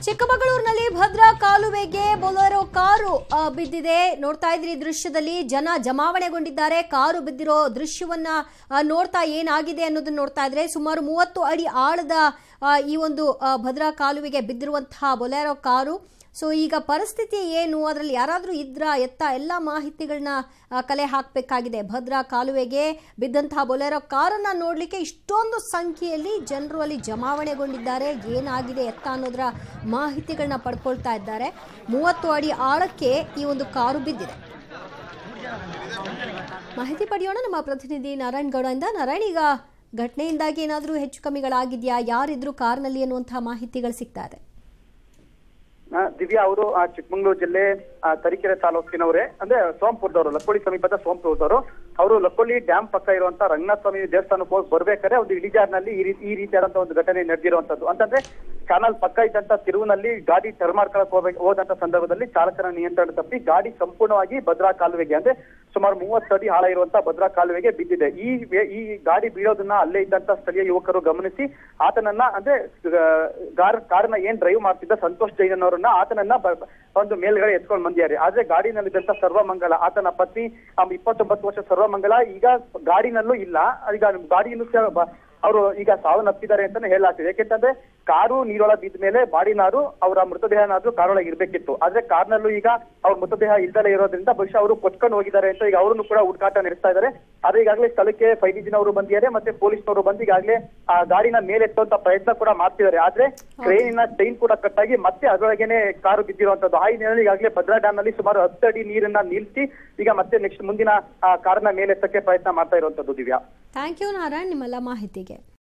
ಚಿಕ್ಕಮಗಳೂರಿನಲ್ಲಿ ಭದ್ರಾ ಕಾಲುವೆಗೆ Bolero car ಆ, ಬಿದ್ದಿದೆ ನೋಡ್ತಾ ಇದ್ರಿ ಈ ದೃಶ್ಯದಲ್ಲಿ ಜನ ಜಮಾವಣೆಗೊಂಡಿದ್ದಾರೆ ಕಾರು ಬಿದ್ದಿರೋ ದೃಶ್ಯವನ್ನ ಆ, ನೋಡ್ತಾ ಏನಾಗಿದೆ ಅನ್ನೋದನ್ನ ನೋಡ್ತಾ ಇದ್ರೆ ಸುಮಾರು ಮೂವತ್ತು ಅಡಿ ಆಳದ ಆ, ಈ ಒಂದು ಆ, ಭದ್ರಾ ಕಾಲುವೆಗೆ ಬಿದ್ದಿರುವಂತಹ ಬೊಲೆರೋ ಕಾರು ಸೊ ಈಗ ಪರಿಸ್ಥಿತಿ ಏನು ಅದರಲ್ಲಿ ಯಾರಾದರೂ ಇದ್ರ ಎತ್ತ ಎಲ್ಲ ಮಾಹಿತಿಗಳನ್ನ ಆ, ಕಲೆ ಹಾಕಬೇಕಾಗಿದೆ ಭದ್ರಾ ಕಾಲುವೆಗೆ ಬಿದ್ದಂತಹ ಬೊಲೆರೋ ಕಾರನ್ನ ನೋಡಲಿಕ್ಕೆ ಇಷ್ಟೊಂದು ಸಂಖ್ಯೆಯಲ್ಲಿ ಜನರು ಅಲ್ಲಿ ಜಮಾವಣೆಗೊಂಡಿದ್ದಾರೆ ಏನಾಗಿದೆ ಎತ್ತ ಅನ್ನೋದರ ಮಾಹಿತಿಗಳನ್ನ ಪಡ್ಕೊಳ್ತಾ ಇದ್ದಾರೆ ಮೂವತ್ತು ಅಡಿ ಆಳಕ್ಕೆ ಈ ಒಂದು ಕಾರು ಬಿದ್ದಿದೆ ಮಾಹಿತಿ ಪಡೆಯೋಣ ನಮ್ಮ ಪ್ರತಿನಿಧಿ ನಾರಾಯಣ್ ಗೌಡದಿಂದ ನಾರಾಯಣ್ ಈಗ ಘಟನೆಯಿಂದಾಗಿ ಏನಾದರೂ ಹೆಚ್ಚು ಕಮ್ಮಿಗಳಾಗಿದೆಯಾ ಯಾರಿದ್ರು ಕಾರ್ನಲ್ಲಿ ಅನ್ನುವಂತಹ ಮಾಹಿತಿಗಳು ಸಿಗ್ತಾ ಇದೆ ಆ, ದಿವ್ಯಾ ಅವರು ಆ, ಚಿಕ್ಕಮಗಳೂರು ಜಿಲ್ಲೆ ಆ, ತರೀಕೆರೆ ತಾಲೂಕಿನವರೇ ಅಂದ್ರೆ ಸೋಂಪುರದವರು ಲಕ್ಕೋಳಿ ಸಮೀಪದ ಸೋಂಪುರದವರು ಅವರು ಲಕ್ಕೋಳಿ ಡ್ಯಾಮ್ ಪಕ್ಕ ಇರುವಂತ ರಂಗನಾಥ ಸ್ವಾಮಿ ದೇವಸ್ಥಾನಕ್ಕೆ ಹೋಗಿ ಬರ್ಬೇಕಾದ್ರೆ ಒಂದು ಇಳಿಜಾರಿನಲ್ಲಿ ಈ ರೀತಿ ಈ ರೀತಿಯಾದಂತ ಒಂದು ಘಟನೆ ನಡೆದಿರುವಂತದ್ದು ಅಂತಂದ್ರೆ ಚಾನಲ್ ಪಕ್ಕ ಇದ್ದಂತ ತಿರುವಿನಲ್ಲಿ ಗಾಡಿ ಟರ್ನ್ ಮಾಡ್ಕೊಳಕ್ ಹೋಗ್ಬೇಕು ಹೋದಂತ ಸಂದರ್ಭದಲ್ಲಿ ಚಾಲಕನ ನಿಯಂತ್ರಣ ತಪ್ಪಿ ಗಾಡಿ ಸಂಪೂರ್ಣವಾಗಿ ಭದ್ರಾ ಕಾಲುವೆಗೆ ಅಂದ್ರೆ ಸುಮಾರು ಮೂವತ್ತು ಅಡಿ ಆಳ ಇರುವಂತ ಭದ್ರಾ ಕಾಲುವೆಗೆ ಬಿದ್ದಿದೆ ಈ ವೇ- ಈ ಗಾಡಿ ಬೀಳೋದನ್ನ ಅಲ್ಲೇ ಇದ್ದಂತ ಸ್ಥಳೀಯ ಯುವಕರು ಗಮನಿಸಿ ಆತನನ್ನ ಅಂದ್ರೆ ಆ, ಕಾರ್ ಕಾರನ್ನ ಏನ್ ಡ್ರೈವ್ ಮಾಡ್ತಿದ್ದ ಸಂತೋಷ್ ಜೈನ್ ಅನ್ನೋರನ್ನ ಆತನನ್ನ ಬ- ಬ- ಒಂದು ಮೇಲ್ಗಡೆ ಎತ್ಕೊಂಡು ಬಂದಿದ್ದಾರೆ ಆದ್ರೆ ಗಾಡಿನಲ್ಲಿದ್ದಂತ ಸರ್ವಮಂಗಲ ಆತನ ಪತ್ನಿ ಆ, ಇಪ್ಪತ್ತೊಂಬತ್ತು ವರ್ಷ ಸರ್ವಮಂಗಲ ಈಗ ಗಾಡಿನಲ್ಲೂ ಇಲ್ಲ ಈಗ ಗಾಡಿಯನ್ನು ಸಹ ಬ- ಅವರು ಈಗ ಸಾವನ್ನಪ್ಪಿದ್ದಾರೆ ಅಂತಾನೆ ಹೇಳಲಾಗ್ತಿದೆ ಯಾಕೆಂತಂದ್ರೆ ಕಾರು ನೀರೊಳಗೆ ಬಿದ್ದ ಮೇಲೆ ಬಾಡಿನಾರು ಅವರ ಮೃತದೇಹನಾದ್ರೂ ಕಾರೊಳಗೆ ಇರ್ಬೇಕಿತ್ತು ಆದ್ರೆ ಕಾರ್ನಲ್ಲೂ ಈಗ ಅವ್ರ ಮೃತದೇಹ ಇಲ್ದಲೇ ಇರೋದ್ರಿಂದ ಬಹುಶಃ ಅವರು ಕೊಚ್ಕೊಂಡು ಹೋಗಿದ್ದಾರೆ ಅಂತ ಈಗ ಅವರನ್ನು ಕೂಡ ಹುಡುಕಾಟ ನಡೆಸ್ತಾ ಇದ್ದಾರೆ ಆದ್ರೆ ಈಗಾಗಲೇ ಸ್ಥಳಕ್ಕೆ ಫೈಜಿನವರು ಬಂದಿದ್ದಾರೆ ಮತ್ತೆ ಪೊಲೀಸ್ನವರು ಬಂದು ಈಗಾಗಲೇ ಆ ಗಾಡಿನ ಮೇಲೆತ್ತುವಂತ ಪ್ರಯತ್ನ ಕೂಡ ಮಾಡ್ತಿದ್ದಾರೆ ಆದ್ರೆ ಟ್ರೈನಿನ ಚೈನ್ ಕೂಡ ಕಟ್ಟಾಗಿ ಮತ್ತೆ ಅದರೊಳಗೇನೆ ಕಾರು ಬಿದ್ದಿರುವಂತದ್ದು ಆ ಹಿನ್ನೆಲೆಯಲ್ಲಿ ಈಗಾಗಲೇ ಭದ್ರಾ ಡ್ಯಾಮ್ ನಲ್ಲಿ ಸುಮಾರು ಹತ್ತು ಅಡಿ ನೀರನ್ನ ನಿಲ್ಲಿಸಿ ಈಗ ಮತ್ತೆ ನೆಕ್ಸ್ಟ್ ಮುಂದಿನ ಆ, ಕಾರನ್ನ ಮೇಲೆತ್ತಕ್ಕೆ ಪ್ರಯತ್ನ ಮಾಡ್ತಾ ಇರುವಂತದ್ದು ದಿವ್ಯಾ ಥ್ಯಾಂಕ್ ಯು ನಾರಾಯಣ್ ನಿಮ್ಮೆಲ್ಲ ಮಾಹಿತಿಗೆ